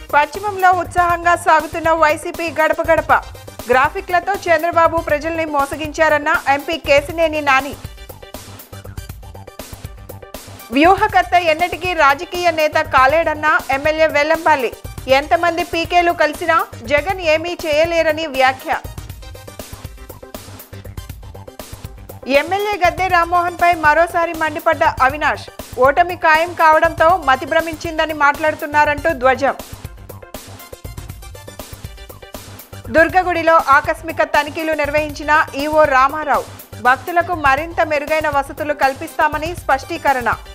పశ్చిమంలో ఉత్సాహంగా సాగుతున్న వైసీపీ గడప గడప గ్రాఫిక్లతో చంద్రబాబు ప్రజల్ని మోసగించారన్న ఎంపీ కేసినేని నాని వ్యూహకర్త ఎన్నటికీ రాజకీయ నేత కాలేడన్న ఎమ్మెల్యే వెల్లంపల్లి ఎంతమంది పీకేలు కలిసినా జగన్ ఏమీ చేయలేరని వ్యాఖ్య ఎమ్మెల్యే గద్దె రామ్మోహన్ పై మరోసారి మండిపడ్డ అవినాష్ ఓటమి ఖాయం కావడంతో మతి భ్రమించిందని మాట్లాడుతున్నారంటూ ధ్వజం దుర్గగుడిలో ఆకస్మిక తనిఖీలు నిర్వహించిన ఈవో రామారావు భక్తులకు మరింత మెరుగైన వసతులు కల్పిస్తామని స్పష్టీకరణ